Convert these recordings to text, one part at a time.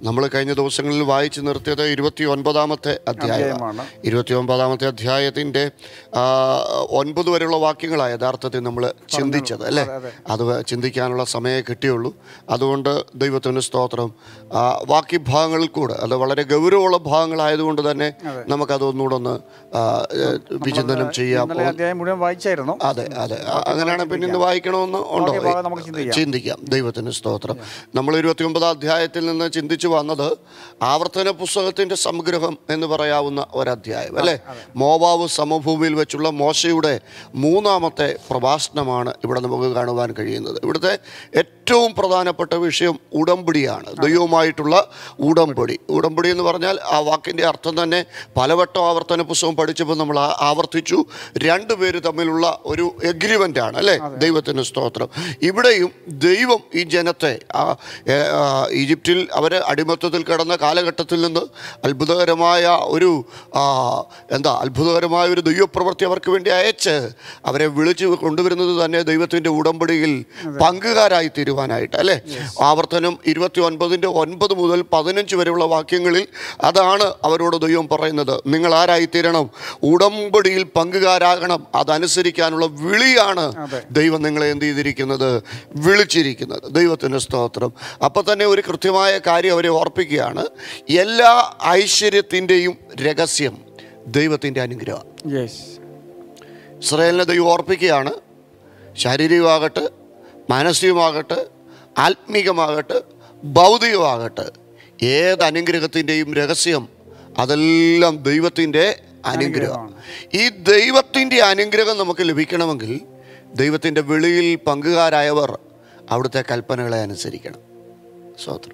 നമ്മൾ കഴിഞ്ഞ ദിവസങ്ങളിൽ വായിച്ചു നിർത്തിയത് ഇരുപത്തി ഒൻപതാമത്തെ അധ്യായമാണ് അധ്യായമാണ്. ഇരുപത്തി ഒൻപതാമത്തെ അധ്യായത്തിൻ്റെ ആ, ഒൻപത് വരെയുള്ള വാക്യങ്ങളാണ് യഥാർത്ഥത്തിൽ നമ്മൾ ചിന്തിച്ചത് അല്ലേ അത് ചിന്തിക്കാനുള്ള സമയമേ കിട്ടിയുള്ളൂ അതുകൊണ്ട് ദൈവത്തിന് സ്തോത്രം ആ, ബാക്കി ഭാഗങ്ങളിൽ കൂടെ അത് വളരെ ഗൗരവമുള്ള ഭാഗങ്ങളായതുകൊണ്ട് തന്നെ നമുക്കതൊന്നുകൂടെ ഒന്ന് ആ, ഏ, വിചിന്തനം ചെയ്യാം ഇന്നലെ അധ്യായം മുഴുവൻ വായിച്ചായിരുന്നു അതെ അതെ അ- അങ്ങനെയാണ് പിന്നെ ഇന്ന് വായിക്കണമെന്ന് ഉണ്ടോ ബാക്കി ഭാഗം നമുക്ക് ചിന്തിക്കാം. ചിന്തിക്കാം ദൈവത്തിന് സ്തോത്രം നമ്മൾ ഇരുപത്തി ഒമ്പതാം അധ്യായത്തിൽ നിന്ന് ചിന്തിച്ചു വന്നത് ആവർത്തന പുസ്തകത്തിന്റെ സംഗ്രഹം എന്ന് പറയാവുന്ന ഒരധ്യായം അല്ലേ മോവാവ് സമഭൂമിയിൽ വെച്ചുള്ള മോശയുടെ മൂന്നാമത്തെ പ്രഭാഷണമാണ് ഇവിടെ നമുക്ക് കാണുവാൻ കഴിയുന്നത് ഇവിടുത്തെ ഏറ്റവും പ്രധാനപ്പെട്ട വിഷയം ഉടമ്പടിയാണ് ദൈവവുമായിട്ടുള്ള ഉടമ്പടി ഉടമ്പടി എന്ന് പറഞ്ഞാൽ ആ വാക്കിൻ്റെ അർത്ഥം തന്നെ പലവട്ടം ആവർത്തന പുസ്തകം പഠിച്ചപ്പോൾ നമ്മൾ ആ- ആവർത്തിച്ചു രണ്ടുപേര് തമ്മിലുള്ള ഒരു എഗ്രിമെൻ്റ് ആണ് അല്ലേ ദൈവത്തിന് സ്തോത്രം ഇവിടെയും ദൈവം ഈ ജനത്തെ ആ, ഏ, ആ, ഈജിപ്തിൽ അവർ അടിമത്തത്തിൽ കിടന്ന കാലഘട്ടത്തിൽ നിന്ന് അത്ഭുതകരമായ ഒരു ആ, എന്താ അത്ഭുതകരമായ ഒരു ദൈവപ്രവൃത്തി അവർക്ക് വേണ്ടി അയച്ച് അവരെ വിളിച്ച് കൊണ്ടുവരുന്നത് തന്നെ ദൈവത്തിൻ്റെ ഉടമ്പടിയിൽ പങ്കുകാരായി തീരുവാനായിട്ട് അല്ലേ ആവർത്തനം ഇരുപത്തി ഒൻപതിൻ്റെ ഒൻപത് മുതൽ പതിനഞ്ച് വരെയുള്ള വാക്യങ്ങളിൽ അതാണ് അവരോട് ദൈവം പറയുന്നത് നിങ്ങൾ ആരായിത്തീരണം ഉടമ്പടിയിൽ പങ്കുകാരാകണം അതനുസരിക്കാനുള്ള വിളിയാണ് ദൈവം നിങ്ങളെ എന്ത് ചെയ്തിരിക്കുന്നത് വിളിച്ചിരിക്കുന്നത് ദൈവത്തിൻ്റെ സ്തോത്രം അപ്പം തന്നെ ഒരു കൃത്യമായ കാര്യം അവരെ ഓർപ്പിക്കുകയാണ് എല്ലാ ഐശ്വര്യത്തിൻ്റെയും രഹസ്യം ദൈവത്തിൻ്റെ അനുഗ്രഹം യെസ് ഇസ്രയേലിനെ ദൈവം ഓർപ്പിക്കുകയാണ് ശാരീരികമാകട്ടെ മാനസികമാകട്ടെ ആത്മീകമാകട്ടെ ഭൗതികമാകട്ടെ ഏത് അനുഗ്രഹത്തിൻ്റെയും രഹസ്യം അതെല്ലാം ദൈവത്തിൻ്റെ അനുഗ്രഹം ഈ ദൈവത്തിൻ്റെ അനുഗ്രഹം നമുക്ക് ലഭിക്കണമെങ്കിൽ ദൈവത്തിൻ്റെ വെളിയിൽ പങ്കുകാരായവർ അവിടുത്തെ കൽപ്പനകളെ അനുസരിക്കണം സ്വത്രം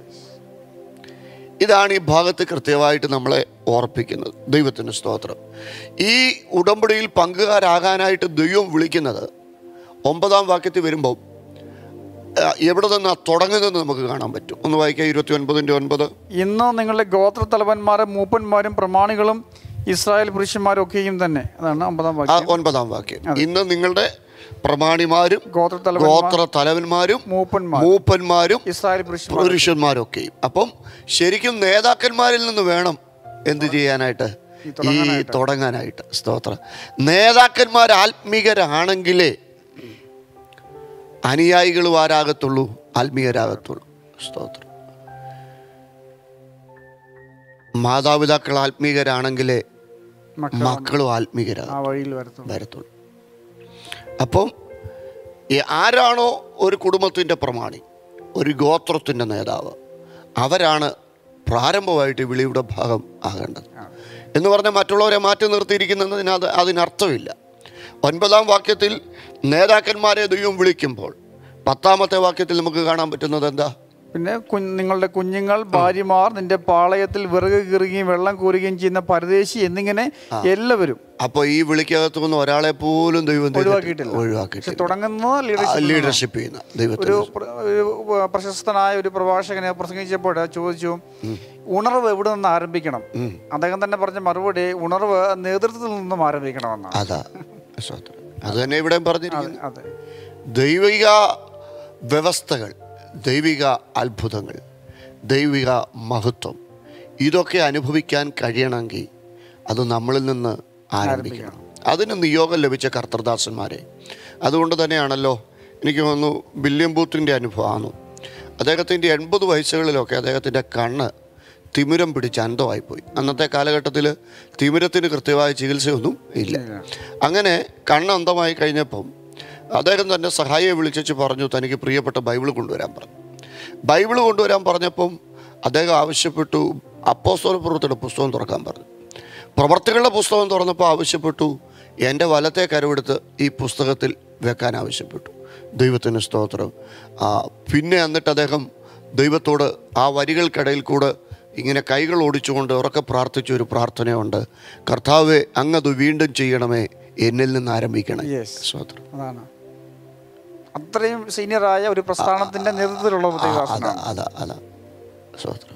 ഇതാണ് ഈ ഭാഗത്ത് കൃത്യമായിട്ട് നമ്മളെ ഓർപ്പിക്കുന്നത് ദൈവത്തിൻ്റെ സ്തോത്രം ഈ ഉടമ്പടിയിൽ പങ്കുകാരാകാനായിട്ട് ദൈവം വിളിക്കുന്നത് ഒമ്പതാം വാക്യത്തിൽ വരുമ്പോൾ ആ, എവിടെ നിന്നാ തുടങ്ങുന്നതെന്ന് നമുക്ക് കാണാൻ പറ്റും ഒന്ന് വായിക്കാം ഇരുപത്തി ഒൻപതിൻ്റെ ഒൻപത് ഇന്ന് നിങ്ങളുടെ ഗോത്രത്തലവന്മാരും മൂപ്പന്മാരും പ്രമാണികളും ഇസ്രായേൽ പുരുഷന്മാരും ഒക്കെയും തന്നെ അതാണ് ഒമ്പതാം ആ വാക്യം ഒൻപതാം വാക്യം ഇന്ന് നിങ്ങളുടെ പ്രമാണിമാരും ഗോത്രത്തലവന്മാർ ഗോത്ര തലവന്മാരും മൂപ്പന്മാർ മൂപ്പന്മാരും ഇസ്രായേൽ പുരുഷന്മാർ പുരുഷന്മാരൊക്കെയും അപ്പം ശരിക്കും നേതാക്കന്മാരിൽ നിന്ന് വേണം എന്ത് ചെയ്യാനായിട്ട് ഈ തുടങ്ങാനായിട്ട് സ്തോത്രം നേതാക്കന്മാർ ആത്മീകരാണെങ്കിലേ അനുയായികളും ആരാകത്തുള്ളൂ ആത്മീയരാകത്തുള്ളൂ സ്തോത്രം മാതാപിതാക്കൾ ആത്മീകരാണെങ്കിലേ മക്കൾ മക്കളും ആത്മീകരാകും ആ വഴിയിൽ വരത്തുള്ളൂ വരത്തുള്ളൂ അപ്പം ഈ ആരാണോ ഒരു കുടുംബത്തിൻ്റെ പ്രമാണി ഒരു ഗോത്രത്തിൻ്റെ നേതാവ് അവരാണ് പ്രാരംഭമായിട്ട് ഈ വിളിയുടെ ഭാഗം ആകേണ്ടത് എന്ന് പറഞ്ഞാൽ മറ്റുള്ളവരെ മാറ്റി നിർത്തിയിരിക്കുന്നതിന് അത് അതിനർത്ഥമില്ല ഒൻപതാം വാക്യത്തിൽ നേതാക്കന്മാരെ ദൈവം വിളിക്കുമ്പോൾ പത്താമത്തെ വാക്യത്തിൽ നമുക്ക് കാണാൻ പറ്റുന്നത് എന്താ പിന്നെ കുഞ്ഞ് നിങ്ങളുടെ കുഞ്ഞുങ്ങൾ ഭാര്യമാർ നിന്റെ പാളയത്തിൽ വിറക് കീറുകയും വെള്ളം കോരുകയും ചെയ്യുന്ന പരദേശി എന്നിങ്ങനെ എല്ലാവരും അപ്പോൾ ഈ വിളിക്കകത്തു നിന്ന് ഒരാളെ പോലും ദൈവം ചെയ്തിട്ടില്ല. ഒഴിവാക്കിയിട്ടില്ല. പക്ഷെ ഒഴിവാക്കിയിട്ടില്ല തുടങ്ങുന്ന ലീഡർഷിപ്പ് ലീഡർഷിപ്പ് ചെയ്യുന്ന ഒരു ദൈവത്തിന് പ്ര- ഒരു പ്രശസ്തനായ ഒരു പ്രഭാഷകനെ പ്രസംഗിച്ചപ്പോൾ ചോദിച്ചു ഉണർവ് എവിടെ നിന്ന് ആരംഭിക്കണം അദ്ദേഹം തന്നെ പറഞ്ഞ മറുപടി ഉണർവ് നേതൃത്വത്തിൽ നിന്നും ആരംഭിക്കണമെന്നാണ് അതാ സ്തോത്രം. അത് തന്നെ ഇവിടെ പറഞ്ഞിരിക്കുന്നു അതെ ദൈവിക വ്യവസ്ഥകൾ ദൈവിക അത്ഭുതങ്ങൾ ദൈവിക മഹത്വം ഇതൊക്കെ അനുഭവിക്കാൻ കഴിയണമെങ്കിൽ അത് നമ്മളിൽ നിന്ന് ആരംഭിക്കണം അതിന് നിയോഗം ലഭിച്ച കർത്തൃദാസന്മാരെ അതുകൊണ്ട് തന്നെയാണല്ലോ എനിക്ക് തോന്നുന്നു വില്യം ബൂത്തിൻ്റെ അനുഭവമാണ് അദ്ദേഹത്തിൻ്റെ എൺപത് വയസ്സുകളിലൊക്കെ അദ്ദേഹത്തിൻ്റെ കണ്ണ് തിമിരം പിടിച്ച് അന്ധമായിപ്പോയി അന്നത്തെ കാലഘട്ടത്തിൽ തിമിരത്തിന് കൃത്യമായ ചികിത്സയൊന്നും ഇല്ല അങ്ങനെ കണ്ണ് അന്ധമായി കഴിഞ്ഞപ്പം അദ്ദേഹം തന്നെ സഹായിയെ വിളിച്ചു പറഞ്ഞു തനിക്ക് പ്രിയപ്പെട്ട ബൈബിൾ കൊണ്ടുവരാൻ പറഞ്ഞു ബൈബിൾ കൊണ്ടുവരാൻ പറഞ്ഞപ്പം അദ്ദേഹം ആവശ്യപ്പെട്ടു അപ്പോസ്തല പ്രവൃത്തിയുടെ പുസ്തകം തുറക്കാൻ പറഞ്ഞു പ്രവർത്തികളുടെ പുസ്തകം തുറന്നപ്പോൾ ആവശ്യപ്പെട്ടു എൻ്റെ വലത്തെ കരവെടുത്ത് ഈ പുസ്തകത്തിൽ വെക്കാൻ ആവശ്യപ്പെട്ടു ദൈവത്തിന് സ്തോത്രം ആ, പിന്നെ എന്നിട്ട് അദ്ദേഹം ദൈവത്തോട് ആ വരികൾക്കിടയിൽ കൂടെ ഇങ്ങനെ കൈകൾ ഓടിച്ചുകൊണ്ട് ഉറക്കെ പ്രാർത്ഥിച്ച ഒരു പ്രാർത്ഥനയുണ്ട് കർത്താവെ അങ്ങത് വീണ്ടും ചെയ്യണമേ എന്നിൽ നിന്ന് ആരംഭിക്കണേ Yes. സ്തോത്രം അതാണ് അത്രയും സീനിയറായ ഒരു പ്രസ്ഥാനത്തിന്റെ നേതൃത്വത്തിലുള്ള ഒരു അതാ ദൈവദാസനാണ് അതാ അതാ സ്തോത്രം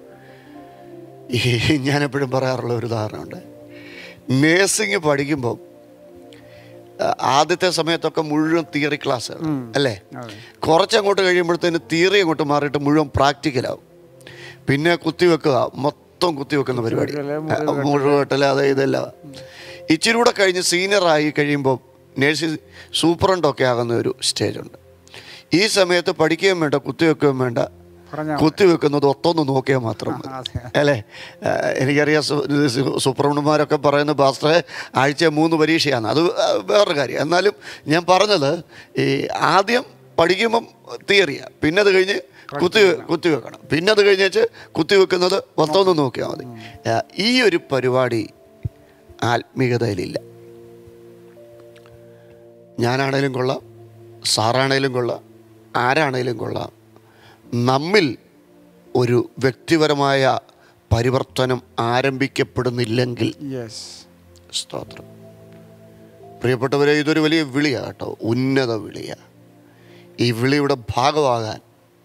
ഈ ഞാനെപ്പോഴും പറയാറുള്ള ഒരു ഉദാഹരണമുണ്ട് നേഴ്സിംഗ് പഠിക്കുമ്പോൾ ആ, ആദ്യത്തെ സമയത്തൊക്കെ മുഴുവൻ തിയറി ക്ലാസ് അല്ലേ അതെ. കുറച്ചങ്ങോട്ട് കഴിയുമ്പോഴത്തേന് തിയറി അങ്ങോട്ട് മാറിയിട്ട് മുഴുവൻ പ്രാക്ടിക്കലാവും പിന്നെ കുത്തിവെക്കുക മൊത്തം കുത്തിവെക്കുന്ന പരിപാടി കുത്തിവെക്കല്, മുഴുവട്ടല അത് ഇതെല്ലാം ഇച്ചിരി കൂടെ കഴിഞ്ഞ് സീനിയറായി കഴിയുമ്പോൾ നേഴ്സിംഗ് സൂപ്രണ്ടൊക്കെ ആകുന്ന ഒരു സ്റ്റേജുണ്ട് ഈ സമയത്ത് പഠിക്കുകയും വേണ്ട കുത്തിവെക്കുകയും വേണ്ട പറഞ്ഞാ കുത്തിവെക്കുന്നത് ഒത്തൊന്ന് നോക്കിയാൽ മാത്രം മതി അതെ അല്ലേ ആ, എനിക്കറിയാം സു- ഇത് സു- സുബ്രഹ്മണ്യന്മാരൊക്കെ പറയുന്ന പാസ്റ്ററെ ആഴ്ച മൂന്ന് പരീക്ഷയാണ് അത് ആ, വേറൊരു കാര്യം എന്നാലും ഞാൻ പറഞ്ഞത് ഈ ആദ്യം പഠിക്കുമ്പം തിയറിയാണ് പിന്നെ അത് കഴിഞ്ഞ് കുത്തി കുത്തിവെക്കണം പിന്നെ അത് കഴിഞ്ഞേച്ച് കുത്തിവെക്കുന്നത് മൊത്തമൊന്ന് നോക്കിയാൽ മതി ആ, ഈ ഒരു പരിപാടി ആത്മീയതയിലില്ല ഞാനാണേലും കൊള്ളാം സാറാണേലും കൊള്ളാം ആരാണേലും കൊള്ളാം നമ്മിൽ ഒരു വ്യക്തിപരമായ പരിവർത്തനം ആരംഭിക്കപ്പെടുന്നില്ലെങ്കിൽ യെസ് സ്തോത്രം പ്രിയപ്പെട്ടവരെ ഇതൊരു വലിയ വിളിയാണ് കേട്ടോ ഉന്നത വിളിയാണ് ഈ വിളിയുടെ ഭാഗമാകാൻ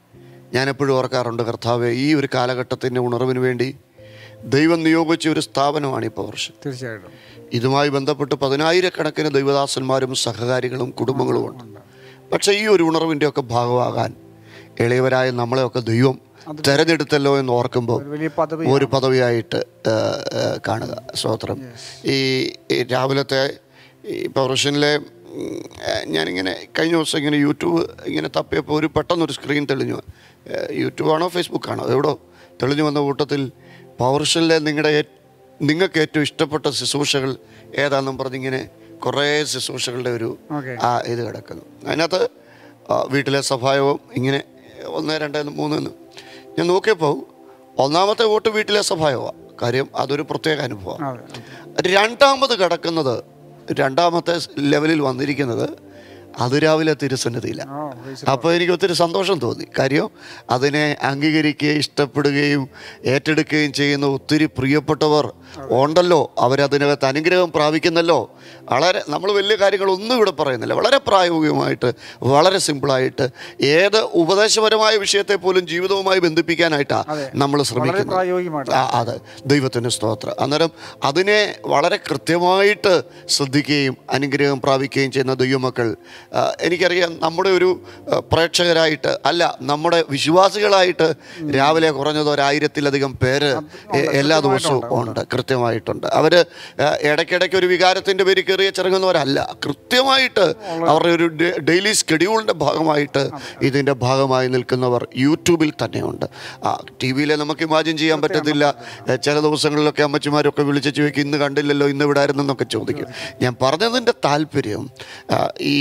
ഞാൻ എപ്പോഴും ഓർക്കാറുണ്ട് കർത്താവെ ഈ ഒരു കാലഘട്ടത്തിൻ്റെ ഉണർവിന് വേണ്ടി ദൈവം നിയോഗിച്ച ഒരു സ്ഥാപനമാണ് ഈ പവർഷൻ തീർച്ചയായിട്ടും ഇതുമായി ബന്ധപ്പെട്ട് പതിനായിരക്കണക്കിന് ദൈവദാസന്മാരും സഹകാരികളും കുടുംബങ്ങളും ഉണ്ട് പക്ഷേ ഈ ഒരു ഉണർവിൻ്റെ ഒക്കെ ഭാഗമാകാൻ എളിയവരായ നമ്മളെയൊക്കെ ദൈവം തെരഞ്ഞെടുത്തല്ലോ എന്ന് ഓർക്കുമ്പോൾ ഒരു വലിയ പദവി ഒരു പദവിയായിട്ട് ആ, ആ, കാണുക സ്തോത്രം ഈ ഈ രാവിലത്തെ ഈ പൗർഷനിലെ ഉം, ആ, ഞാനിങ്ങനെ കഴിഞ്ഞ ദിവസം ഇങ്ങനെ യൂട്യൂബ് ഇങ്ങനെ തപ്പിയപ്പോൾ ഒരു പെട്ടെന്നൊരു സ്ക്രീൻ തെളിഞ്ഞു ആ, യൂട്യൂബാണോ ഫേസ്ബുക്കാണോ എവിടോ തെളിഞ്ഞു വന്ന കൂട്ടത്തിൽ പൗർഷനിലെ നിങ്ങളുടെ ഏ- നിങ്ങൾക്ക് ഏറ്റവും ഇഷ്ടപ്പെട്ട ശുശ്രൂഷകൾ ഏതാണെന്നും പറഞ്ഞിങ്ങനെ കുറേ ശുശ്രൂഷകളുടെ ഒരു ഓക്കെ ആ ഇത് കിടക്കുന്നു അതിനകത്ത് ആ, വീട്ടിലെ സഭായവും ഇങ്ങനെ ഒന്ന് രണ്ട് മൂന്ന് എന്ന് ഞാൻ നോക്കിയപ്പോൾ ഒന്നാമത്തെ വോട്ട് വീട്ടിലെ സഭായമാണ് കാര്യം അതൊരു പ്രത്യേക അനുഭവമാണ് അതെ രണ്ടാമത് കിടക്കുന്നത് രണ്ടാമത്തെ ലെവലിൽ വന്നിരിക്കുന്നത് അതിരാവിലെ തിരുസന്നിധിയിലാണ് ഓ praise അപ്പോൾ എനിക്ക് ഒത്തിരി സന്തോഷം തോന്നി കാര്യം അതിനെ അംഗീകരിക്കുകയും ഇഷ്ടപ്പെടുകയും ഏറ്റെടുക്കുകയും ചെയ്യുന്ന ഒത്തിരി പ്രിയപ്പെട്ടവർ ഉണ്ടല്ലോ അവരതിനകത്ത് അനുഗ്രഹം പ്രാപിക്കുന്നല്ലോ വളരെ നമ്മൾ വലിയ കാര്യങ്ങളൊന്നും ഇവിടെ പറയുന്നില്ല വളരെ പ്രായോഗികമായിട്ട് വളരെ സിമ്പിളായിട്ട് ഏത് ഉപദേശപരമായ വിഷയത്തെ പോലും ജീവിതവുമായി ബന്ധിപ്പിക്കാനായിട്ടാണ് അതെ. നമ്മൾ വളരെ ശ്രമിക്കുന്നത് പ്രായോഗികമായിട്ട് ആ അതെ ദൈവത്തിന് സ്തോത്രം അന്നേരം അതിനെ വളരെ കൃത്യമായിട്ട് ശ്രദ്ധിക്കുകയും അനുഗ്രഹം പ്രാപിക്കുകയും ചെയ്യുന്ന ദൈവമക്കൾ ആ, എനിക്കറിയാം നമ്മുടെ ഒരു ആ, പ്രേക്ഷകരായിട്ട് അല്ല നമ്മുടെ വിശ്വാസികളായിട്ട് രാവിലെ കുറഞ്ഞത് ഒരായിരത്തിലധികം പേര് എ- എല്ലാ ദിവസവും ഉണ്ട് കൃത്യമായിട്ടുണ്ട് അവർ ഇടയ്ക്കിടയ്ക്ക് ഒരു വികാരത്തിൻ്റെ പേര് കയറിയ ചിറങ്ങുന്നവരല്ല കൃത്യമായിട്ട് അവരുടെ ഒരു ഡെ- ഡെയിലി സ്കെഡ്യൂളിൻ്റെ ഭാഗമായിട്ട് ഇതിൻ്റെ ഭാഗമായി നിൽക്കുന്നവർ യൂട്യൂബിൽ തന്നെയുണ്ട് ആ ടി വിയിലെ നമുക്ക് ഇമാജിൻ ചെയ്യാൻ പറ്റത്തില്ല ഏ, ചില ദിവസങ്ങളിലൊക്കെ അമ്മച്ചിമാരൊക്കെ വിളിച്ച് ചോദിക്കും ഇന്ന് കണ്ടില്ലല്ലോ ഇന്ന് ഇവിടെ ആയിരുന്നെന്നൊക്കെ ചോദിക്കും ഞാൻ പറഞ്ഞതിൻ്റെ താല്പര്യം ആ, ഈ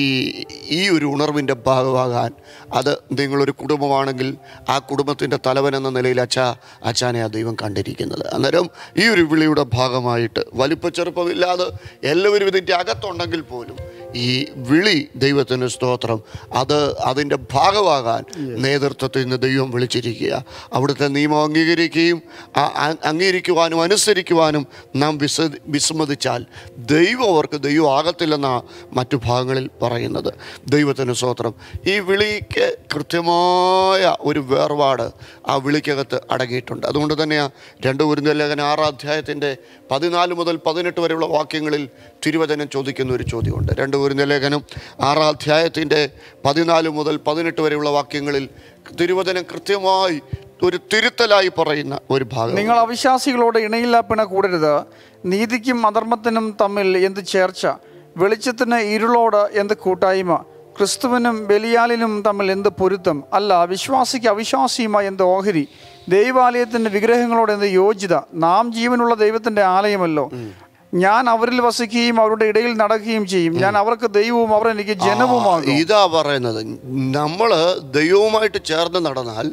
ഈ ഒരു ഉണർവിൻ്റെ ഭാഗമാകാൻ അത് നിങ്ങളൊരു കുടുംബമാണെങ്കിൽ ആ കുടുംബത്തിൻ്റെ തലവൻ എന്ന നിലയിൽ അച്ഛാ അച്ഛാനെ ആ ദൈവം കണ്ടിരിക്കുന്നത് അന്നേരം ഈ ഒരു വിളിയുടെ ഭാഗമായിട്ട് വലിപ്പ ചെറുപ്പമില്ലാതെ എല്ലാവരും ഇതിൻ്റെ അകത്തുണ്ടെങ്കിൽ പോലും ഈ വിളി ദൈവത്തിന് സ്തോത്രം അത് അതിൻ്റെ ഭാഗമാകാൻ നേതൃത്വത്തിൽ നിന്ന് ദൈവം വിളിച്ചിരിക്കുക അവിടുത്തെ നിയമം അംഗീകരിക്കുകയും ആ- ആ- അംഗീകരിക്കുവാനും അനുസരിക്കുവാനും നാം വിസ വിസമ്മതിച്ചാൽ ദൈവം അവർക്ക് ദൈവം ആകത്തില്ലെന്നാണ് മറ്റു ഭാഗങ്ങളിൽ പറയുന്നത് ദൈവത്തിന് സ്തോത്രം ഈ വിളിക്ക് കൃത്യമായ ഒരു വേർപാട് ആ വിളിക്കകത്ത് അടങ്ങിയിട്ടുണ്ട് അതുകൊണ്ട് തന്നെയാണ് രണ്ട് കുരുന്ന ലേഖന ആറാം അധ്യായത്തിൻ്റെ പതിനാല് മുതൽ പതിനെട്ട് വരെയുള്ള വാക്യങ്ങളിൽ തിരുവചനം ചോദിക്കുന്ന ഒരു ചോദ്യമുണ്ട് രണ്ട് കുരുന്ന ലേഖനം ആറാം അധ്യായത്തിൻ്റെ പതിനാല് മുതൽ പതിനെട്ട് വരെയുള്ള വാക്യങ്ങളിൽ തിരുവചനം കൃത്യമായി ഒരു തിരുത്തലായി പറയുന്ന ഒരു ഭാഗം നിങ്ങൾ അവിശ്വാസികളോട് ഇണയില്ല പിണ കൂടരുത് നീതിക്കും അധർമ്മത്തിനും തമ്മിൽ എന്ത് ചേർച്ച വെളിച്ചത്തിന് ഇരുളോട് എന്ത് കൂട്ടായ്മ ക്രിസ്തുവിനും ബലിയാലിനും തമ്മിൽ എന്ത് പൊരുത്തം അല്ല വിശ്വാസിക്ക് അവിശ്വാസിയുമായി എന്ത് ഓഹരി ദൈവാലയത്തിന്റെ വിഗ്രഹങ്ങളോട് എന്ത് യോജിത നാം ജീവനുള്ള ദൈവത്തിന്റെ ആലയമല്ലോ ഞാൻ അവരിൽ വസിക്കുകയും അവരുടെ ഇടയിൽ നടക്കുകയും ചെയ്യും ഞാൻ അവർക്ക് ദൈവവും അവർ എനിക്ക് ജനവുമാകും ഇതാ പറയുന്നത് നമ്മൾ ദൈവവുമായിട്ട് ചേർന്ന് നടന്നാൽ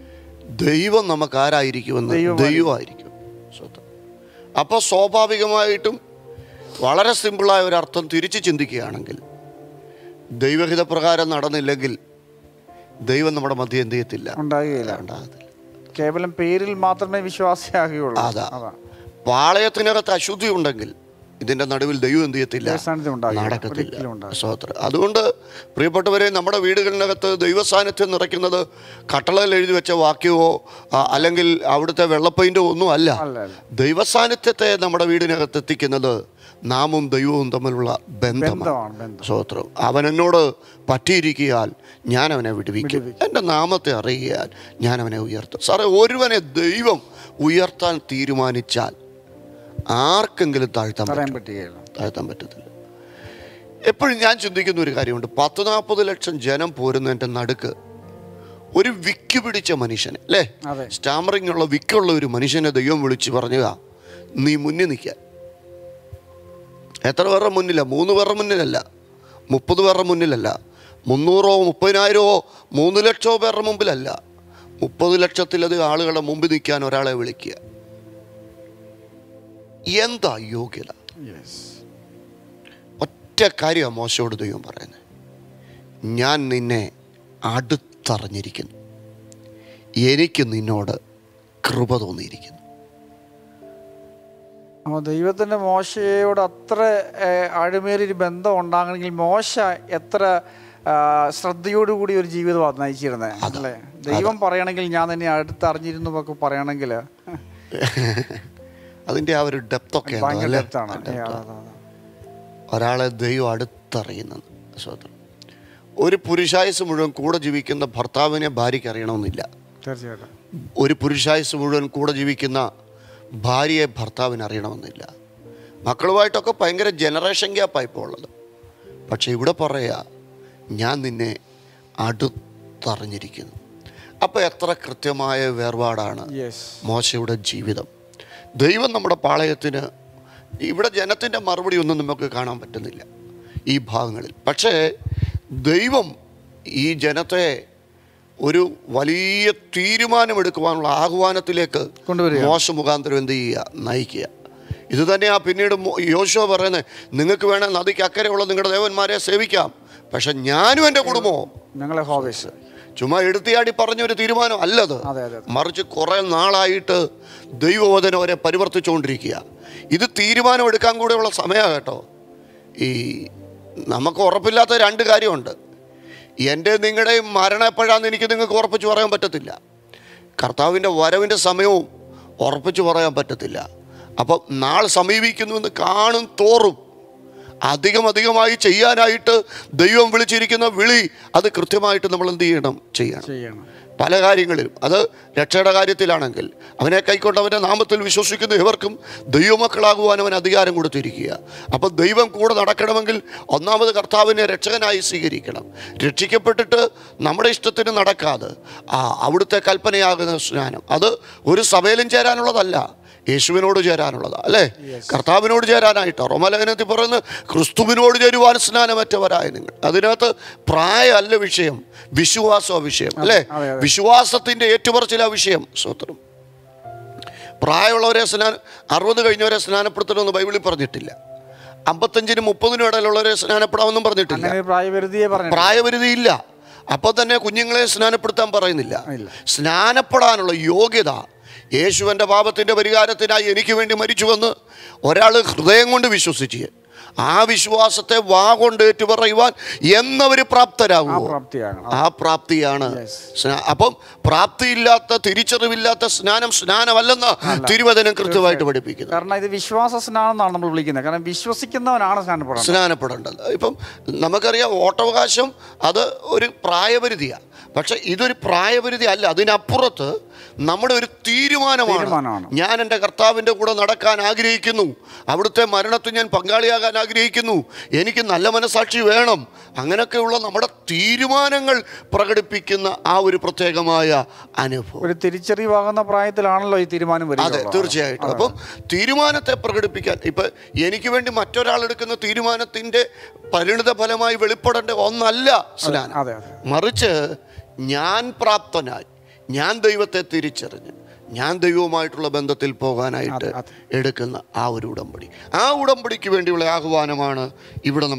ദൈവം നമുക്ക് ആരായിരിക്കുമെന്ന് ദൈവമായിരിക്കും സ്വന്തം അപ്പോൾ സ്വാഭാവികമായിട്ടും വളരെ സിമ്പിളായ ഒരു അർത്ഥം തിരിച്ച് ചിന്തിക്കുകയാണെങ്കിൽ ദൈവഹിത പ്രകാരം നടന്നില്ലെങ്കിൽ ദൈവം നമ്മുടെ മധ്യ എന്ത് ചെയ്യത്തില്ല ഉണ്ടാകുകയില്ല ഉണ്ടാകത്തില്ല കേവലം പേരിൽ മാത്രമേ വിശ്വാസിയാകുകയുള്ളൂ അതാ. അതാ പാളയത്തിനകത്ത് അശുദ്ധി ഉണ്ടെങ്കിൽ ഇതിൻ്റെ നടുവിൽ ദൈവം എന്ത് ചെയ്യത്തില്ല സാന്നിധ്യം ഉണ്ടാകില്ല. നടക്കത്തില്ല ഒരിക്കലും ഉണ്ടാകില്ല. സ്തോത്രം അതുകൊണ്ട് പ്രിയപ്പെട്ടവരെ നമ്മുടെ വീടുകളിനകത്ത് ദൈവസാന്നിധ്യം നിറയ്ക്കുന്നത് കട്ടളയിൽ എഴുതി വെച്ച വാക്യമോ ആ, അല്ലെങ്കിൽ അവിടുത്തെ വെള്ളപ്പെയിൻ്റോ ഒന്നും അല്ല അല്ല അല്ല ദൈവസാന്നിധ്യത്തെ നമ്മുടെ വീടിനകത്ത് എത്തിക്കുന്നത് നാമും ദൈവവും തമ്മിലുള്ള ബന്ധമാണ് ബന്ധമാണ് ബന്ധം സ്തോത്രം അവൻ എന്നോട് പറ്റിയിരിക്കിയാൽ ഞാൻ അവനെ വിടുവിക്കും എൻ്റെ നാമത്തെ അറിയിയാൽ ഞാൻ അവനെ ഉയർത്തും സാറേ ഒരുവനെ ദൈവം ഉയർത്താൻ തീരുമാനിച്ചാൽ ആർക്കെങ്കിലും താഴ്ത്താൻ പറയാൻ പറ്റും പറ്റുകയില്ല താഴ്ത്താൻ പറ്റത്തില്ല എപ്പോഴും ഞാൻ ചിന്തിക്കുന്ന ഒരു കാര്യമുണ്ട് പത്ത് നാൽപ്പത് ലക്ഷം ജനം പോരുന്നതിൻ്റെ നടുക്ക് ഒരു വിക്ക് പിടിച്ച മനുഷ്യനെ അല്ലേ അതെ സ്റ്റാമറിംഗ് ഉള്ള വിക്കുള്ള ഒരു മനുഷ്യനെ ദൈവം വിളിച്ച് പറഞ്ഞുക നീ മുന്നിൽ നിൽക്കാൻ എത്ര പേരുടെ മുന്നില മൂന്ന് പേരുടെ മുന്നിലല്ല മുപ്പത് പേരുടെ മുന്നിലല്ല മുന്നൂറോ മുപ്പതിനായിരമോ മൂന്ന് ലക്ഷമോ പേരുടെ മുമ്പിലല്ല മുപ്പത് ലക്ഷത്തിലധികം ആളുകളുടെ മുമ്പിൽ നിൽക്കാൻ ഒരാളെ വിളിക്കുക എന്താ യോഗ്യത യെസ് ഒറ്റ കാര്യമാണ് മോശയോട് ദൈവം പറയുന്നത് ഞാൻ നിന്നെ അടുത്തറിഞ്ഞിരിക്കുന്നു എനിക്ക് നിന്നോട് കൃപ തോന്നിയിരിക്കുന്നു അപ്പോൾ ദൈവത്തിൻ്റെ മോശയോട് അത്ര ഏഹ്, ആഴമേറിയൊരു ബന്ധം ഉണ്ടാകണമെങ്കിൽ മോശ എത്ര ആ, ശ്രദ്ധയോടുകൂടി ഒരു ജീവിതമാണ് നയിച്ചിരുന്നത് അല്ലേ ദൈവം പറയണമെങ്കിൽ ഞാൻ തന്നെ അടുത്തറിഞ്ഞിരുന്നു എന്നൊക്കെ പറയണമെങ്കിൽ അതിൻ്റെ ആ ഒരു ഡെപ്തൊക്കെ ഭയങ്കര ഡെപ്താണ് ഒരാളെ ദൈവം അടുത്തറിയുന്നത് സ്വതന്ത്രം ഒരു പുരുഷായുസ് മുഴുവൻ കൂടെ ജീവിക്കുന്ന ഭർത്താവിനെ ഭാര്യയ്ക്ക് അറിയണമെന്നില്ല തീർച്ചയായിട്ടും ഒരു പുരുഷായുസ് മുഴുവൻ കൂടെ ജീവിക്കുന്ന ഭാര്യയെ ഭർത്താവിന് അറിയണമെന്നില്ല മക്കളുമായിട്ടൊക്കെ ഭയങ്കര ജനറേഷൻ ഗ്യാപ്പാണ് ഇപ്പോൾ ഉള്ളത് പക്ഷേ ഇവിടെ പറയാ ഞാൻ നിന്നെ അടുത്തറിഞ്ഞിരിക്കുന്നു അപ്പോൾ എത്ര കൃത്യമായ വേർപാടാണ് യെസ് മോശയുടെ ജീവിതം ദൈവം നമ്മുടെ പാളയത്തിന് ഇവിടെ ജനത്തിൻ്റെ മറുപടി ഒന്നും നമുക്ക് കാണാൻ പറ്റുന്നില്ല ഈ ഭാഗങ്ങളിൽ പക്ഷേ ദൈവം ഈ ജനത്തെ ഒരു വലിയ തീരുമാനമെടുക്കുവാനുള്ള ആഹ്വാനത്തിലേക്ക് കൊണ്ടുവരിക മോശ മുഖാന്തരം എന്ത് ചെയ്യുക നയിക്കുക ഇത് തന്നെയാ പിന്നീട് മോ- യോശുവ പറയുന്നത് നിങ്ങൾക്ക് വേണേൽ നദിക്ക് അക്കരെയുള്ള നിങ്ങളുടെ ദേവന്മാരെ സേവിക്കാം പക്ഷെ ഞാനും എൻ്റെ കുടുംബവും ഞങ്ങളെ ഹോബീസ് ചുമ്മാ എടുത്തിയാടി പറഞ്ഞൊരു തീരുമാനം അല്ലത് അതെ അതെ അതെ. മറിച്ച് കുറേ നാളായിട്ട് ദൈവവചനം അവരെ പരിവർത്തിച്ചുകൊണ്ടിരിക്കുക ഇത് തീരുമാനമെടുക്കാൻ കൂടെയുള്ള സമയമാണ് കേട്ടോ ഈ നമുക്ക് ഉറപ്പില്ലാത്ത രണ്ട് കാര്യമുണ്ട് എൻ്റെ നിങ്ങളുടെയും മരണം എപ്പോഴാന്ന് എനിക്ക് നിങ്ങൾക്ക് ഉറപ്പിച്ച് പറയാൻ പറ്റത്തില്ല കർത്താവിൻ്റെ വരവിൻ്റെ സമയവും ഉറപ്പിച്ച് പറയാൻ പറ്റത്തില്ല അപ്പം നാൾ സമീപിക്കുന്നുവെന്ന് കാണും തോറും അധികം അധികമായി ചെയ്യാനായിട്ട് ദൈവം വിളിച്ചിരിക്കുന്ന വിളി അത് കൃത്യമായിട്ട് നമ്മൾ എന്ത് ചെയ്യണം ചെയ്യണം ചെയ്യണം പല കാര്യങ്ങളിലും അത് രക്ഷയുടെ കാര്യത്തിലാണെങ്കിൽ അവനെ കൈക്കൊണ്ട് അവൻ്റെ നാമത്തിൽ വിശ്വസിക്കുന്ന ഇവർക്കും ദൈവമക്കളാകുവാൻ അവൻ അധികാരം കൊടുത്തിരിക്കുക അപ്പോൾ ദൈവം കൂടെ നടക്കണമെങ്കിൽ ഒന്നാമത് കർത്താവിനെ രക്ഷകനായി സ്വീകരിക്കണം രക്ഷിക്കപ്പെട്ടിട്ട് നമ്മുടെ ഇഷ്ടത്തിന് നടക്കാതെ ആ അവിടുത്തെ കൽപ്പനയാകുന്ന സ്നാനം അത് ഒരു സഭയിലും ചേരാനുള്ളതല്ല യേശുവിനോട് ചേരാനുള്ളതാ അല്ലേ കർത്താവിനോട് ചേരാനായിട്ടോ റോമലേഖനത്തിൽ പറയുന്നത് ക്രിസ്തുവിനോട് ചേരുവാൻ സ്നാനമറ്റവരായ നിങ്ങൾ അതിനകത്ത് പ്രായമല്ല വിഷയം വിശ്വാസ വിഷയം അല്ലേ അതെ, അതെ. വിശ്വാസത്തിൻ്റെ ഏറ്റുപറച്ചില വിഷയം സ്വത്രം പ്രായമുള്ളവരെ സ്നാന അറുപത് കഴിഞ്ഞവരെ സ്നാനപ്പെടുത്തണമെന്ന് ബൈബിളിൽ പറഞ്ഞിട്ടില്ല അമ്പത്തഞ്ചിനും മുപ്പതിനും ഇടയിലുള്ളവരെ സ്നാനപ്പെടാമെന്നും പറഞ്ഞിട്ടില്ല അങ്ങനെ ഒരു പ്രായപരിധിയെ പറഞ്ഞു പ്രായപരിധി ഇല്ല അപ്പോൾ തന്നെ കുഞ്ഞുങ്ങളെ സ്നാനപ്പെടുത്താൻ പറയുന്നില്ല ഇല്ല. സ്നാനപ്പെടാനുള്ള യോഗ്യത യേശുവിൻ്റെ പാപത്തിൻ്റെ പരിഹാരത്തിനായി എനിക്ക് വേണ്ടി മരിച്ചുവെന്ന് ഒരാൾ ഹൃദയം കൊണ്ട് വിശ്വസിച്ച് ആ വിശ്വാസത്തെ വാ കൊണ്ട് ഏറ്റുപറയുവാൻ എന്നവർ ആ പ്രാപ്തരാകുമോ പ്രാപ്തിയാകണം ആ പ്രാപ്തിയാണ് Yes. സ്നാ- അപ്പം പ്രാപ്തിയില്ലാത്ത തിരിച്ചറിവില്ലാത്ത സ്നാനം സ്നാനമല്ലെന്ന് തിരുവചനം കൃത്യമായിട്ട് പഠിപ്പിക്കുന്നു കാരണം ഇത് വിശ്വാസ സ്നാനം എന്നാണ് നമ്മൾ വിളിക്കുന്നത് കാരണം വിശ്വസിക്കുന്നവനാണ് സ്നാനപ്പെടുന്നത് സ്നാനപ്പെടേണ്ടത് ഇപ്പം നമുക്കറിയാം വോട്ടവകാശം അത് ഒരു പ്രായപരിധിയാണ് പക്ഷെ ഇതൊരു പ്രായപരിധി അല്ല അതിനപ്പുറത്ത് നമ്മുടെ ഒരു തീരുമാനമാണ് തീരുമാനമാണ്. ഞാൻ എൻ്റെ കർത്താവിൻ്റെ കൂടെ നടക്കാൻ ആഗ്രഹിക്കുന്നു അവിടുത്തെ മരണത്തിൽ ഞാൻ പങ്കാളിയാകാൻ ആഗ്രഹിക്കുന്നു എനിക്ക് നല്ല മനസാക്ഷി വേണം അങ്ങനെയൊക്കെയുള്ള നമ്മുടെ തീരുമാനങ്ങൾ പ്രകടിപ്പിക്കുന്ന ആ ഒരു പ്രത്യേകമായ അനുഭവം ഒരു തിരിച്ചറിവാകുന്ന പ്രായത്തിലാണല്ലോ ഈ തീരുമാനം അതെ വരിക തീർച്ചയായിട്ടും അപ്പം തീരുമാനത്തെ പ്രകടിപ്പിക്കാൻ ഇപ്പം എനിക്ക് വേണ്ടി മറ്റൊരാൾ എടുക്കുന്ന തീരുമാനത്തിൻ്റെ പരിണിത ഫലമായി വെളിപ്പെടേണ്ട ഒന്നല്ല സ്നാനം അതെ അതെ മറിച്ച് ഞാൻ പ്രാപ്തനായി ഞാൻ ദൈവത്തെ തിരിച്ചറിഞ്ഞ് ഞാൻ ദൈവവുമായിട്ടുള്ള ബന്ധത്തിൽ പോകാനായിട്ട് അതെ, അതെ. എടുക്കുന്ന ആ ഒരു ഉടമ്പടി ആ ഉടമ്പടിക്ക് വേണ്ടിയുള്ള ആഹ്വാനമാണ് ഇവിടെ നമുക്ക്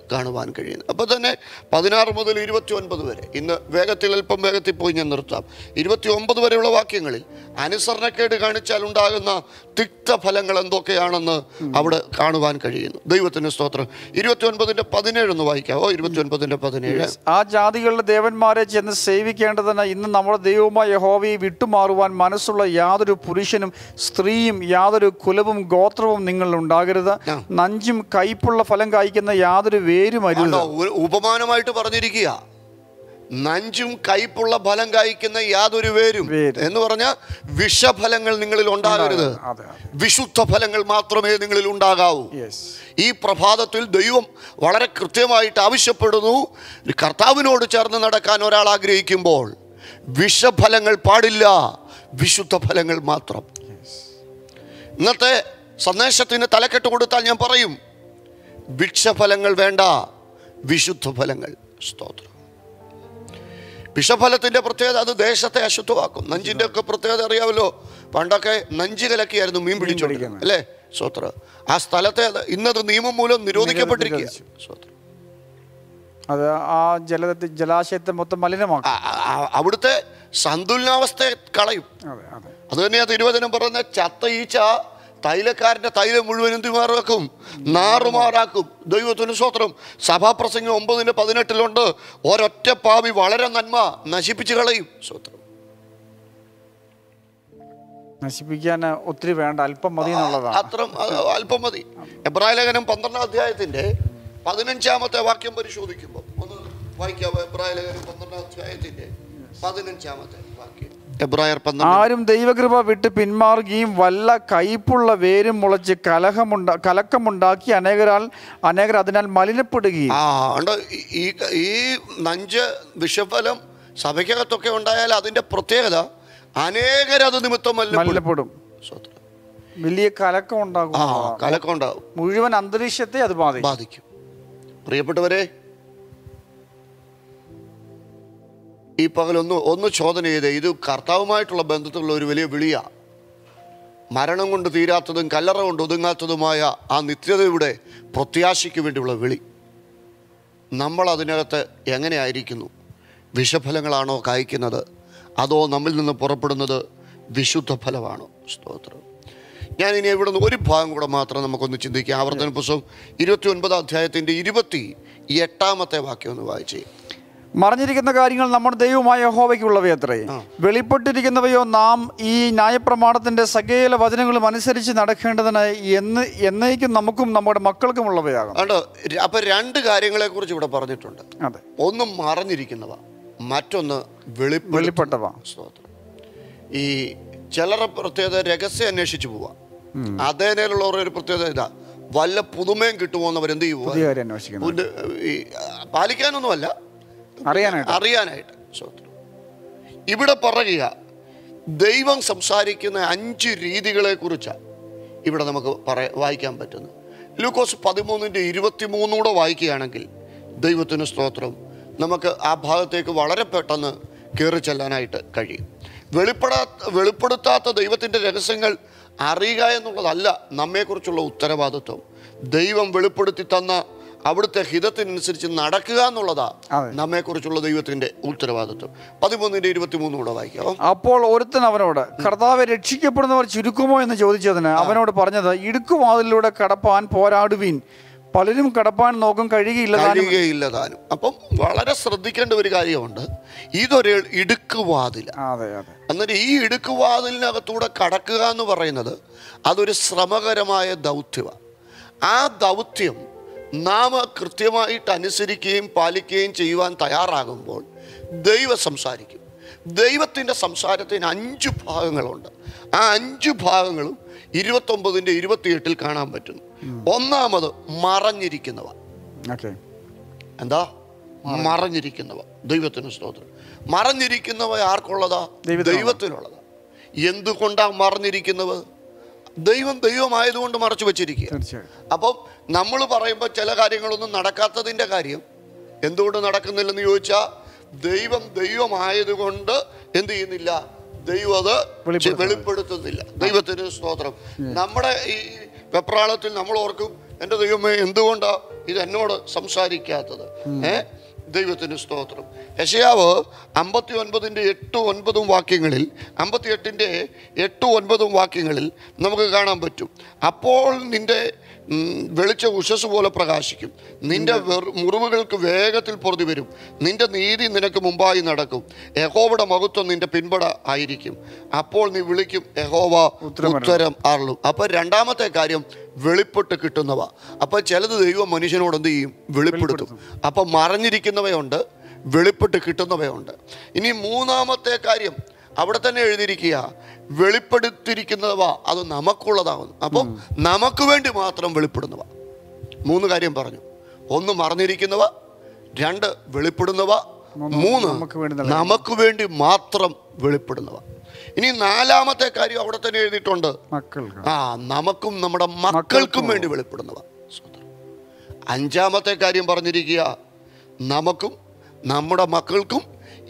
കാണുവാൻ കഴിയുന്നത് അപ്പോൾ തന്നെ പതിനാറ് മുതൽ ഇരുപത്തി ഒൻപത് വരെ ഇന്ന് വേഗത്തിൽ അല്പം വേഗത്തിൽ പോയി ഞാൻ നിർത്താം ഇരുപത്തി ഒമ്പത് വരെയുള്ള വാക്യങ്ങളിൽ അനുസരണക്കേട് കാണിച്ചാൽ ഉണ്ടാകുന്ന തിക്തഫലങ്ങൾ എന്തൊക്കെയാണെന്ന് അവിടെ കാണുവാൻ കഴിയുന്നു ദൈവത്തിന് സ്തോത്രം ഇരുപത്തി ഒൻപതിൻ്റെ പതിനേഴ് ഒന്ന് വായിക്കാവോ ഇരുപത്തി ഒൻപതിൻ്റെ പതിനേഴ് ആ ജാതികളുടെ ദേവന്മാരെ ചെന്ന് സേവിക്കേണ്ടതിന് ഇന്ന് നമ്മുടെ ദൈവമായ യഹോവയെ വിട്ടുമാറുവാൻ മനസ്സുള്ള യാതൊരു പുരുഷനും സ്ത്രീയും യാതൊരു കുലവും ഗോത്രവും നിങ്ങളിൽ ഉണ്ടാകരുത് നഞ്ചും കയ്പുള്ള ഫലം കായ്ക്കുന്ന യാതൊരു വേരും അരുത് കണ്ടോ, ഒരു ഉപമാനമായിട്ട് പറഞ്ഞിരിക്കുക നഞ്ചും കയ്പുള്ള ഫലം കായ്ക്കുന്ന യാതൊരു വേരും വേര്. എന്ന് പറഞ്ഞാൽ വിഷഫലങ്ങൾ നിങ്ങളിൽ ഉണ്ടാകരുത് അതെ വിശുദ്ധ ഫലങ്ങൾ മാത്രമേ നിങ്ങളിൽ ഉണ്ടാകാവൂ യെസ് ഈ പ്രഭാതത്തിൽ ദൈവം വളരെ കൃത്യമായിട്ട് ആവശ്യപ്പെടുന്നു കർത്താവിനോട് ചേർന്ന് നടക്കാൻ ഒരാൾ ആഗ്രഹിക്കുമ്പോൾ വിഷഫലങ്ങൾ പാടില്ല വിശുദ്ധ ഫലങ്ങൾ മാത്രം ഇന്നത്തെ സന്ദേശത്തിന് തലക്കെട്ട് കൊടുത്താൽ ഞാൻ പറയും വിക്ഷഫലങ്ങൾ വേണ്ട വിശുദ്ധ ഫലങ്ങൾ സ്തോത്രം വിഷഫലത്തിന്റെ പ്രത്യേകത അത് ദേശത്തെ അശുദ്ധമാക്കും നഞ്ചിന്റെ ഒക്കെ പ്രത്യേകത അറിയാമല്ലോ പണ്ടൊക്കെ നഞ്ച് കലക്കിയായിരുന്നു മീൻ പിടിച്ചോണ്ടിരുന്നത് പിടിക്കുന്നത്. അല്ലേ സ്വത്ര ആ സ്ഥലത്തെ അത് ഇന്നത് നിയമം മൂലം നിരോധിക്കപ്പെട്ടിരിക്കുക സ്വത്രം അത് ആ ജല ജലാശയത്തെ മൊത്തം മലിനമാക്കും ആ- ആ- അവിടുത്തെ സന്തുലനാവസ്ഥയെ കളയും അതെ അതെ അത് തന്നെയാ തിരുവചനം പറയുന്ന ചത്ത ഈച്ച തൈലക്കാരന്റെ തൈലം മുഴുവൻ എന്തുമാറാക്കും നാറുമാറാക്കും ദൈവത്തിന് സ്വത്രം സഭാപ്രസംഗം ഒമ്പതിന് പതിനെട്ടിലുണ്ട് ഒരൊറ്റ പാവി വളരെ നന്മ നശിപ്പിച്ചു കളയും സ്വത്രം നശിപ്പിക്കാൻ ഒത്തിരി വേണ്ട അല്പം മതി എന്നുള്ളതാണ് അത്ര അല്പം മതി എബ്രായ ലേഖനം പന്ത്രണ്ടാം അധ്യായത്തിന്റെ പതിനഞ്ചാമത്തെ വാക്യം പരിശോധിക്കുമ്പോൾ ഒന്ന് വായിക്കാവോ എബ്രായ ലേഖനം പന്ത്രണ്ടാം അധ്യായത്തിന്റെ പതിനഞ്ചാമത്തെ വാക്യം എബ്രായർ പന്ത്രണ്ട് ആരും ദൈവകൃപ വിട്ട് പിന്മാറുകയും വല്ല കയ്പുള്ള വേരും മുളച്ച് കലഹമുണ്ട കലക്കമുണ്ടാക്കി അനേകരാൽ അനേകർ അതിനാൽ മലിനപ്പെടുകയും ആ ഉണ്ട് ഈ- ഈ ഈ നഞ്ച് വിഷഫലം സഭയ്ക്കകത്തൊക്കെ ഉണ്ടായാൽ അതിന്റെ പ്രത്യേകത അനേകരത് നിമിത്തം മലിനപ്പെടും. മലിനപ്പെടും സ്തോത്രം. വലിയ കലക്കം ഉണ്ടാകും ആ കലക്കം ഉണ്ടാവും മുഴുവൻ അന്തരീക്ഷത്തെ അത് ബാധിക്കും ബാധിക്കും പ്രിയപ്പെട്ടവരെ ഈ പകലൊന്ന് ഒന്ന് ചോദന ചെയ്തേ ഇത് കർത്താവുമായിട്ടുള്ള ബന്ധത്തിലുള്ള ഒരു വലിയ വിളിയാ മരണം കൊണ്ട് തീരാത്തതും കല്ലറ കൊണ്ട് ഒതുങ്ങാത്തതുമായ ആ നിത്യതയുടെ പ്രത്യാശയ്ക്ക് വേണ്ടിയുള്ള വിളി നമ്മൾ അതിനകത്ത് എങ്ങനെയായിരിക്കുന്നു വിഷഫലങ്ങളാണോ കായ്ക്കുന്നത് അതോ നമ്മിൽ നിന്ന് പുറപ്പെടുന്നത് വിശുദ്ധ ഫലമാണോ സ്തോത്രം ഞാൻ ഇനി ഇവിടെ നിന്ന് ഒരു ഭാഗം കൂടെ മാത്രം നമുക്കൊന്ന് ചിന്തിക്കാം ആവർത്തന പുസ്തകം ഇരുപത്തി ഒൻപതാം അധ്യായത്തിൻ്റെ ഇരുപത്തി എട്ടാമത്തെ വാക്യം ഒന്ന് വായിച്ചേ മറിഞ്ഞിരിക്കുന്ന കാര്യങ്ങൾ നമ്മുടെ ദൈവമായ യഹോവയ്ക്കുള്ളവയത്രേ വെളിപ്പെട്ടിരിക്കുന്നവയോ നാം ഈ ന്യായപ്രമാണത്തിന്റെ സകല വചനങ്ങളും അനുസരിച്ച് നടക്കേണ്ടതിന് എന്ന് എന്നേക്കും നമുക്കും നമ്മുടെ മക്കൾക്കും ഉള്ളവയാകും കണ്ടോ അപ്പൊ രണ്ട് കാര്യങ്ങളെക്കുറിച്ച് ഇവിടെ പറഞ്ഞിട്ടുണ്ട് അതെ ഒന്ന് മറഞ്ഞിരിക്കുന്നവ മറ്റൊന്ന് വെളിപ്പെടു വെളിപ്പെട്ടവ സ്തോത്രം ഈ ചിലറെ പ്രത്യേകത രഹസ്യം അന്വേഷിച്ച് പോവാ അതേനേലുള്ളവർ ഒരു പ്രത്യേകത ഇതാ വല്ല പുതുമയും കിട്ടുമോ എന്ന് അവരെന്ത് ചെയ്യുക പുതിയ കാര്യം അന്വേഷിക്കുന്നത് പുല്ല് ഈ പാലിക്കാനൊന്നുമല്ല അറിയാനായിട്ട് അറിയാനായിട്ട് സ്തോത്രം ഇവിടെ പറയുക ദൈവം സംസാരിക്കുന്ന അഞ്ച് രീതികളെ കുറിച്ചാണ് ഇവിടെ നമുക്ക് പറ വായിക്കാൻ പറ്റുന്നത് ലൂക്കോസ് പതിമൂന്നിൻ്റെ ഇരുപത്തി മൂന്നൂടെ വായിക്കുകയാണെങ്കിൽ ദൈവത്തിന് സ്തോത്രം നമുക്ക് ആ ഭാഗത്തേക്ക് വളരെ പെട്ടെന്ന് കയറി ചെല്ലാനായിട്ട് കഴിയും വെളിപ്പെടാ വെളിപ്പെടുത്താത്ത ദൈവത്തിൻ്റെ രഹസ്യങ്ങൾ അറിയുക എന്നുള്ളതല്ല നമ്മെക്കുറിച്ചുള്ള ഉത്തരവാദിത്വം ദൈവം വെളിപ്പെടുത്തി തന്ന അവിടുത്തെ ഹിതത്തിനനുസരിച്ച് നടക്കുക എന്നുള്ളതാ അതെ. നമ്മെക്കുറിച്ചുള്ള ദൈവത്തിന്റെ ഉത്തരവാദിത്വം പതിമൂന്നിന്റെ ഇരുപത്തി മൂന്നൂടെ വായിക്കാം അപ്പോൾ ഒരുത്തൻ അവനോട് കർത്താവെ രക്ഷിക്കപ്പെടുന്നവർ ചുരുക്കുമോ എന്ന് ചോദിച്ചതിന് അവനോട് പറഞ്ഞത് ഇടുക്കുവാതിലൂടെ കടപ്പാൻ പോരാടുവീൻ പലരും കടപ്പാൻ നോക്കും കഴിയുകയില്ല താനും കഴിയുകയില്ല താനും അപ്പം വളരെ ശ്രദ്ധിക്കേണ്ട ഒരു കാര്യമുണ്ട് ഇതൊരു ഇടുക്കുവാതില അതെ അതെ എന്നിട്ട് ഈ ഇടുക്കുവാതിലിനകത്തൂടെ കടക്കുക എന്ന് പറയുന്നത് അതൊരു ശ്രമകരമായ ദൗത്യമാണ് ആ ദൗത്യം നാം കൃത്യമായിട്ട് അനുസരിക്കുകയും പാലിക്കുകയും ചെയ്യുവാൻ തയ്യാറാകുമ്പോൾ ദൈവം സംസാരിക്കും ദൈവത്തിൻ്റെ സംസാരത്തിന് അഞ്ച് ഭാഗങ്ങളുണ്ട് ആ അഞ്ച് ഭാഗങ്ങളും ഇരുപത്തൊമ്പതിൻ്റെ ഇരുപത്തിയെട്ടിൽ കാണാൻ പറ്റുന്നു ഒന്നാമത് മറഞ്ഞിരിക്കുന്നവ ഓക്കെ എന്താ മറഞ്ഞിരിക്കുന്നവ ദൈവത്തിന് സ്തോത്രം മറഞ്ഞിരിക്കുന്നവ ആർക്കുള്ളതാ ദൈവത്തിനുള്ളതാ. ദൈവത്തിനുള്ളതാ എന്തുകൊണ്ടാ മറഞ്ഞിരിക്കുന്നത് ദൈവം ദൈവമായതുകൊണ്ട് മറച്ചു വെച്ചിരിക്കുക തീർച്ചയായും അപ്പം നമ്മൾ പറയുമ്പോൾ ചില കാര്യങ്ങളൊന്നും നടക്കാത്തതിൻ്റെ കാര്യം എന്തുകൊണ്ട് നടക്കുന്നില്ലെന്ന് ചോദിച്ചാൽ ദൈവം ദൈവമായതുകൊണ്ട് എന്ത് ചെയ്യുന്നില്ല ദൈവം അത് വെളിപ്പെടുത്തുന്നില്ല. വെളിപ്പെടുത്തുന്നില്ല ദൈവത്തിന് സ്തോത്രം നമ്മുടെ ഈ വെപ്രാളത്തിൽ നമ്മൾ ഓർക്കും എൻ്റെ ദൈവമേ എന്തുകൊണ്ടാ ഇത് എന്നോട് സംസാരിക്കാത്തത് ഏ ദൈവത്തിന് സ്തോത്രം യശയാവ് അമ്പത്തി ഒൻപതിൻ്റെ എട്ട് ഒൻപതും വാക്യങ്ങളിൽ അമ്പത്തി എട്ടിൻ്റെ എട്ട് ഒൻപതും വാക്യങ്ങളിൽ നമുക്ക് കാണാൻ പറ്റും അപ്പോൾ നിന്റെ ഉം, വെളിച്ച ഉഷസ് പോലെ പ്രകാശിക്കും നിന്റെ വെറു- മുറിവുകൾക്ക് വേഗത്തിൽ പൊറുതി വരും നിന്റെ നീതി നിനക്ക് മുമ്പായി നടക്കും യഹോവയുടെ മഹത്വം നിന്റെ പിൻപട ആയിരിക്കും അപ്പോൾ നീ വിളിക്കും യഹോവ ഉത്തരം ഉത്തരം അരുളും അപ്പൊ രണ്ടാമത്തെ കാര്യം വെളിപ്പെട്ട് കിട്ടുന്നവ അപ്പൊ ചിലത് ദൈവം മനുഷ്യനോട് എന്ത് ചെയ്യും വെളിപ്പെടുത്തും അപ്പൊ മറഞ്ഞിരിക്കുന്നവയുണ്ട് വെളിപ്പെട്ട് കിട്ടുന്നവയുണ്ട് ഇനി മൂന്നാമത്തെ കാര്യം അവിടെ തന്നെ എഴുതിയിരിക്കുക വെളിപ്പെടുത്തിയിരിക്കുന്നവ അത് നമുക്കുള്ളതാകുന്നു അപ്പം നമുക്ക് വേണ്ടി മാത്രം വെളിപ്പെടുന്നവ മൂന്ന് കാര്യം പറഞ്ഞു ഒന്ന് മറഞ്ഞിരിക്കുന്നവ രണ്ട് വെളിപ്പെടുന്നവ മൂന്ന് നമുക്ക് വേണ്ടി നമുക്ക് വേണ്ടി മാത്രം വെളിപ്പെടുന്നവ ഇനി നാലാമത്തെ കാര്യം അവിടെ തന്നെ എഴുതിയിട്ടുണ്ട് മക്കൾക്ക് ആ നമുക്കും നമ്മുടെ മക്കൾക്കും വേണ്ടി വെളിപ്പെടുന്നവ സ്തോത്രം. അഞ്ചാമത്തെ കാര്യം പറഞ്ഞിരിക്കുക നമുക്കും നമ്മുടെ മക്കൾക്കും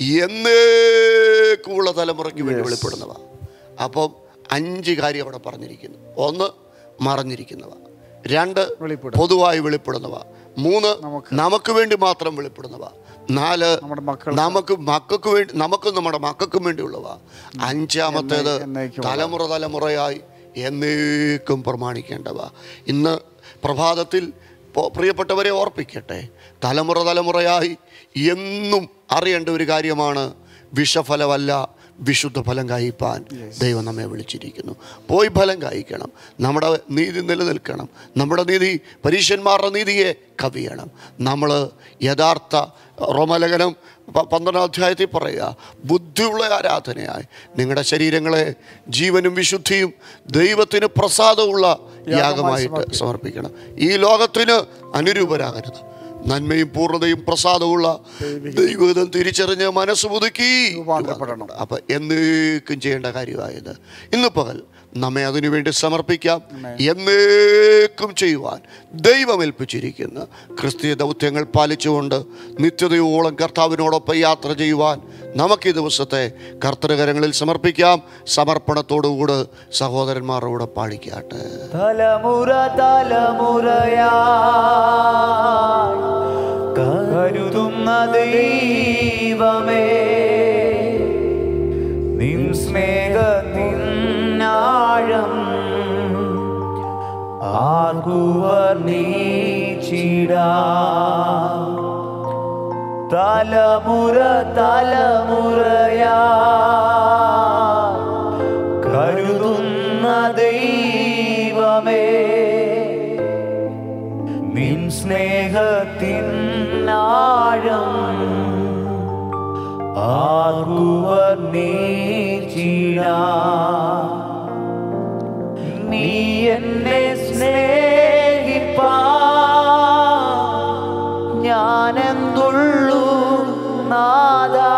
എന്നേക്കുമുള്ള തലമുറയ്ക്ക് വേണ്ടി വെളിപ്പെടുന്നവ അപ്പം അഞ്ച് കാര്യം അവിടെ പറഞ്ഞിരിക്കുന്നു ഒന്ന് മറഞ്ഞിരിക്കുന്നവ രണ്ട് വെളിപ്പെടും. പൊതുവായി വെളിപ്പെടുന്നവ മൂന്ന് നമുക്ക്. നമുക്ക് വേണ്ടി മാത്രം വെളിപ്പെടുന്നവ നാല് നമ്മുടെ മക്കൾ നമുക്ക് മക്കൾക്ക് വേണ്ടി നമുക്കും നമ്മുടെ മക്കൾക്കും വേണ്ടിയുള്ളവ അഞ്ചാമത്തേത് എന്നേക്കും തലമുറ തലമുറയായി എന്നേക്കും പ്രമാണിക്കേണ്ടവ ഇന്ന് പ്രഭാതത്തിൽ പോ- പ്രിയപ്പെട്ടവരെ ഓർപ്പിക്കട്ടെ തലമുറ തലമുറയായി എന്നും അറിയേണ്ട ഒരു കാര്യമാണ് വിഷഫലമല്ല വിശുദ്ധ ഫലം കായ്പാൻ ദൈവം നമ്മെ വിളിച്ചിരിക്കുന്നു പോയി ഫലം കായ്ക്കണം നമ്മുടെ നീതി നിലനിൽക്കണം നമ്മുടെ നീതി പരീക്ഷന്മാരുടെ നീതിയെ കവിയണം നമ്മൾ യഥാർത്ഥ റോമലേഖനം പ- പന്ത്രണ്ടാം അധ്യായത്തിൽ പറയുക ബുദ്ധിയുള്ള ആരാധനയായി നിങ്ങളുടെ ശരീരങ്ങളെ ജീവനും വിശുദ്ധിയും ദൈവത്തിന് പ്രസാദമുള്ള യാഗമായിട്ട് സമർപ്പിക്കണം ഈ ലോകത്തിന് അനുരൂപരാകരുത് നന്മയും പൂർണ്ണതയും പ്രസാദമുള്ള ദൈവം തിരിച്ചറിഞ്ഞ് മനസ്സ് പുതുക്കി രൂപാന്തരപ്പെടണം. അപ്പൊ എന്നേക്കും ചെയ്യേണ്ട കാര്യമായത് ഇന്ന് പകൽ നമ്മെ അതിനുവേണ്ടി സമർപ്പിക്കാം എന്നേക്കും ചെയ്യുവാൻ ദൈവം ഏൽപ്പിച്ചിരിക്കുന്ന ക്രിസ്തീയ ദൗത്യങ്ങൾ പാലിച്ചുകൊണ്ട് നിത്യതയോളം കർത്താവിനോടൊപ്പം യാത്ര ചെയ്യുവാൻ നമുക്ക് ഈ ദിവസത്തെ കർത്തൃകരങ്ങളിൽ സമർപ്പിക്കാം സമർപ്പണത്തോടുകൂടെ സഹോദരന്മാരോട് പാടിക്കാട്ടെ തലമുറ തലമുറയാ കരുതുന്ന ദൈവമേ നിൻ സ്നേഹത്തിനാഴം ആർക്കുവർ നീച്ചിടാ തലമുറ തലമുറയാ കരുതുന്ന ദൈവമേ നിൻ സ്നേഹത്തിൻ ആഴം ആർക്കുവർ നീച്ചിടാ നീ എന്നെ സ്നേഹിപ്പാ ഞാനെന്തുള്ളൂ നാദാ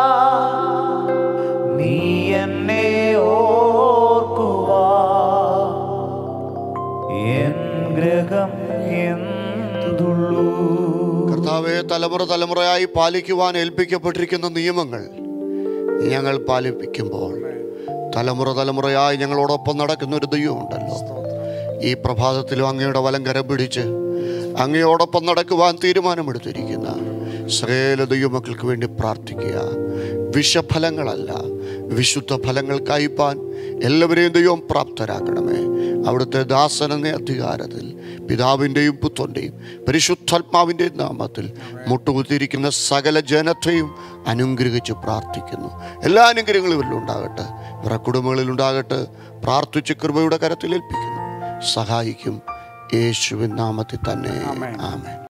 നീ എന്നെ ഓർക്കുവാ എൻ ഗ്രഹം എന്തുള്ളൂ കർത്താവെ തലമുറ തലമുറയായി പാലിക്കുവാൻ ഏൽപ്പിക്കപ്പെട്ടിരിക്കുന്ന നിയമങ്ങൾ ഞങ്ങൾ പാലിപ്പിക്കുമ്പോൾ തലമുറ തലമുറയായി ഞങ്ങളോടൊപ്പം നടക്കുന്ന ഒരു ദൈവമുണ്ടല്ലോ ഈ പ്രഭാതത്തിലും അങ്ങയുടെ വലം കരം പിടിച്ച് അങ്ങയോടൊപ്പം നടക്കുവാൻ തീരുമാനമെടുത്തിരിക്കുന്ന സകല ദൈവമക്കൾക്ക് വേണ്ടി പ്രാർത്ഥിക്കുക വിഷഫലങ്ങളല്ല വിശുദ്ധ ഫലങ്ങൾ കായ്പാൻ എല്ലാവരെയും ദൈവം പ്രാപ്തരാക്കണമേ അവിടുത്തെ ദാസൻ എന്ന അധികാരത്തിൽ പിതാവിൻ്റെയും പുത്രൻ്റെയും പരിശുദ്ധാത്മാവിൻ്റെയും നാമത്തിൽ മുട്ടുകുത്തിയിരിക്കുന്ന സകല ജനത്തെയും അനുഗ്രഹിച്ച് പ്രാർത്ഥിക്കുന്നു എല്ലാ അനുഗ്രഹങ്ങളും ഇവരിലും ഉണ്ടാകട്ടെ ഇവരുടെ കുടുംബങ്ങളിൽ ഉണ്ടാകട്ടെ പ്രാർത്ഥിച്ച് കൃപയുടെ കരത്തിൽ ഏൽപ്പിക്കുന്നു സഹായിക്കും യേശുവിൻ നാമത്തിൽ തന്നെ ആമേൻ. ആമേൻ